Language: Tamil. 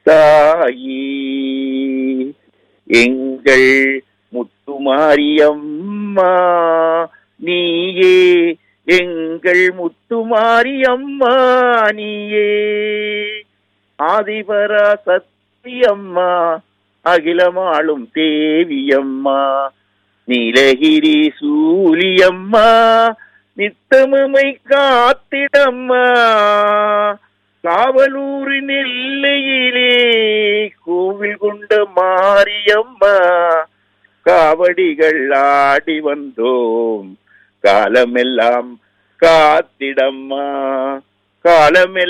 தாயி எங்கள் முத்துமாரியம்மா நீயே எங்கள் முத்துமாரியம்மா நீயே ஆதிபரா சத்தியம்மா அகிலமாளும் தேவியம்மா நீலகிரி சூலியம்மா நித்தமுமை காத்திடம்மா காவலூரின் எல்லையிலே கோவில் கொண்ட மாரியம்மா காவடிகள் ஆடி வந்தோம் காலமெல்லாம் காத்திடம்மா காலமெல்லாம்